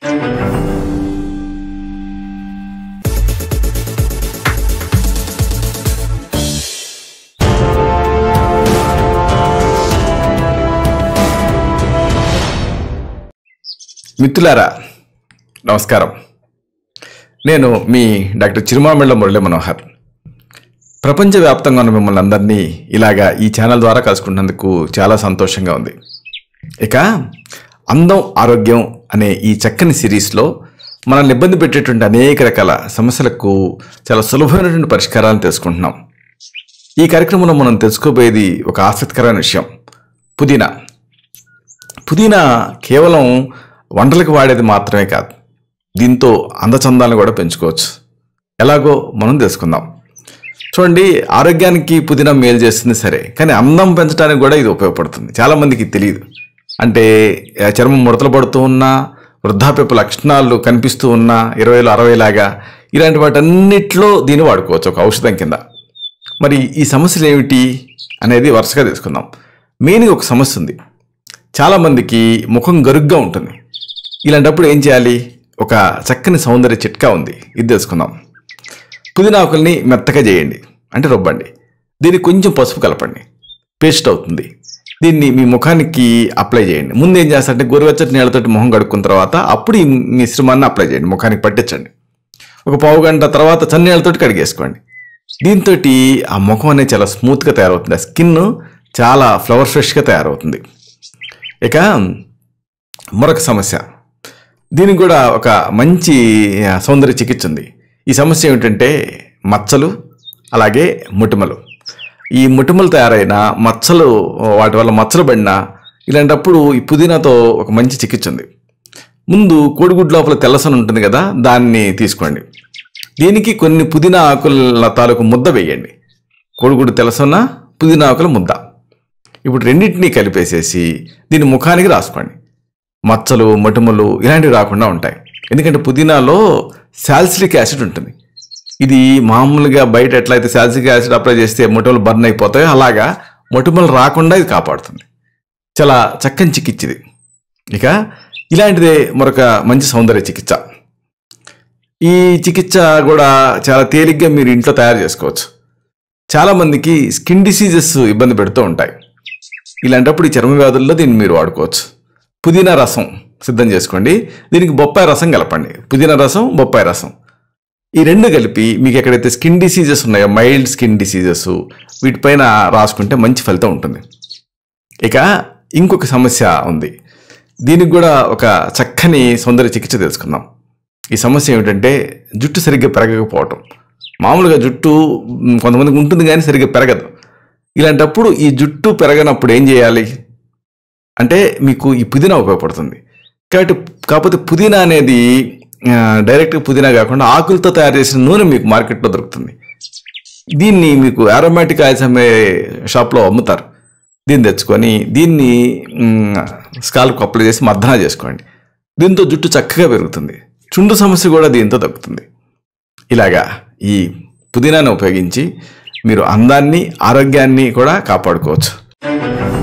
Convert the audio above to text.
మిత్రులారా నమస్కారం నేను మీ డాక్టర్ చిరుమామిళ్ళ మురళీ మనోహర్ ప్రపంచవ్యాప్తంగా ఉన్న మిమ్మల్ని అందరినీ ఇలాగా ఈ ఛానల్ ద్వారా కలుసుకుంటున్నందుకు చాలా సంతోషంగా ఉంది ఇక అందం ఆరోగ్యం అనే ఈ చక్కని సిరీస్లో మనల్ని ఇబ్బంది పెట్టేటువంటి అనేక రకాల సమస్యలకు చాలా సులభమైనటువంటి పరిష్కారాలను తెలుసుకుంటున్నాం ఈ కార్యక్రమంలో మనం తెలుసుకోబోయేది ఒక ఆసక్తికరమైన విషయం పుదీనా పుదీనా కేవలం వంటలకు వాడేది మాత్రమే కాదు దీంతో అందచందాలను కూడా పెంచుకోవచ్చు ఎలాగో మనం తెలుసుకుందాం చూడండి ఆరోగ్యానికి పుదీనా మేలు చేస్తుంది సరే కానీ అందం పెంచడానికి కూడా ఇది ఉపయోగపడుతుంది చాలామందికి తెలియదు అంటే ఆ, చర్మం ముడతలు పడుతూ ఉన్నా వృద్ధాప్యపు లక్షణాలు కనిపిస్తూ ఉన్నా ఇరవైలో అరవై లాగా ఇలాంటి వాటన్నిటిలో దీన్ని వాడుకోవచ్చు ఒక ఔషధం కింద మరి ఈ సమస్యలు ఏమిటి అనేది వరుసగా తెలుసుకుందాం మెయిన్గా ఒక సమస్య ఉంది చాలామందికి ముఖం గరుగ్గా ఉంటుంది ఇలాంటప్పుడు ఏం చేయాలి ఒక చక్కని సౌందర్య చిట్కా ఉంది ఇది తెలుసుకుందాం పుదీనా ఆకుల్ని మెత్తగా చేయండి అంటే రుబ్బండి దీనికి కొంచెం పసుపు కలపండి పేస్ట్ అవుతుంది దీన్ని మీ ముఖానికి అప్లై చేయండి ముందు ఏం చేస్తారంటే గోరువెచ్చటి నీళ్ళతోటి మొహం కడుక్కున్న తర్వాత అప్పుడు ఈ మిశ్రమాన్ని అప్లై చేయండి ముఖానికి పట్టించండి ఒక పావు గంట తర్వాత చన్నీళ్ళతోటి కడిగేసుకోండి దీంతో ఆ ముఖం అనేది చాలా స్మూత్గా తయారవుతుంది ఆ స్కిన్ చాలా ఫ్లవర్ ఫ్రెష్గా తయారవుతుంది ఇక మరొక సమస్య దీనికి కూడా ఒక మంచి ఆ, సౌందర్య చికిత్స ఉంది ఈ సమస్య ఏమిటంటే మచ్చలు అలాగే ముటిమలు ఈ ముటిమలు తయారైన మచ్చలు వాటి వల్ల మచ్చలు పడినా ఇలాంటప్పుడు ఈ పుదీనాతో ఒక మంచి చికిత్స ఉంది ముందు కోడిగుడ్డు లోపల తెల్లసన ఉంటుంది కదా దాన్ని తీసుకోండి దీనికి కొన్ని పుదీనా ఆకుల తాలూకు ముద్ద వేయండి కోడిగుడ్డు తెల్లసొన్న పుదీనా ఆకుల ముద్ద ఇప్పుడు రెండింటినీ కలిపేసేసి దీన్ని ముఖానికి రాసుకోండి మచ్చలు మటుములు ఇలాంటివి రాకుండా ఉంటాయి ఎందుకంటే పుదీనాలో సాల్సిలిక్ యాసిడ్ ఉంటుంది ఇది మామూలుగా బయట ఎట్లయితే సాల్సిలిక్ యాసిడ్ అప్లై చేస్తే మొటిమలు బర్న్ అయిపోతాయో అలాగా మొటిమలు రాకుండా ఇది కాపాడుతుంది చాలా చక్కని చికిత్స ఇది ఇక ఇలాంటిదే మరొక మంచి సౌందర్య చికిత్స ఈ చికిత్స కూడా చాలా తేలిగ్గా మీరు ఇంట్లో తయారు చేసుకోవచ్చు చాలామందికి స్కిన్ డిసీజెస్ ఇబ్బంది పెడుతూ ఉంటాయి ఇలాంటప్పుడు ఈ చర్మ వ్యాధుల్లో దీన్ని మీరు వాడుకోవచ్చు పుదీనా రసం సిద్ధం చేసుకోండి దీనికి బొప్పాయి రసం కలపండి పుదీనా రసం బొప్పాయి రసం ఈ రెండు కలిపి మీకు ఎక్కడైతే స్కిన్ డిసీజెస్ ఉన్నాయో మైల్డ్ స్కిన్ డిసీజెస్ వీటిపైన రాసుకుంటే మంచి ఫలితం ఉంటుంది ఇక ఇంకొక సమస్య ఉంది దీనికి కూడా ఒక చక్కని సౌందర్య చికిత్స తెలుసుకుందాం ఈ సమస్య ఏమిటంటే జుట్టు సరిగ్గా పెరగకపోవటం మామూలుగా జుట్టు మ్, కొంతమందికి ఉంటుంది కానీ సరిగ్గా పెరగదు ఇలాంటప్పుడు ఈ జుట్టు పెరగనప్పుడు ఏం చేయాలి అంటే మీకు ఈ పుదీనా ఉపయోగపడుతుంది కాబట్టి కాకపోతే పుదీనా అనేది ఆ, డైరెక్ట్గా పుదీనా కాకుండా ఆకులతో తయారు చేసిన నూనె మీకు మార్కెట్లో దొరుకుతుంది దీన్ని మీకు ఆరోమాటిక్ ఆయిల్స్ అమ్మే షాప్లో అమ్ముతారు దీన్ని తెచ్చుకొని దీన్ని స్కాల్ప్ అప్లై చేసి మర్దన చేసుకోండి దీంతో జుట్టు చక్కగా పెరుగుతుంది చుండు సమస్య కూడా దీంతో తగ్గుతుంది ఇలాగా ఈ పుదీనాను ఉపయోగించి మీరు అందాన్ని ఆరోగ్యాన్ని కూడా కాపాడుకోవచ్చు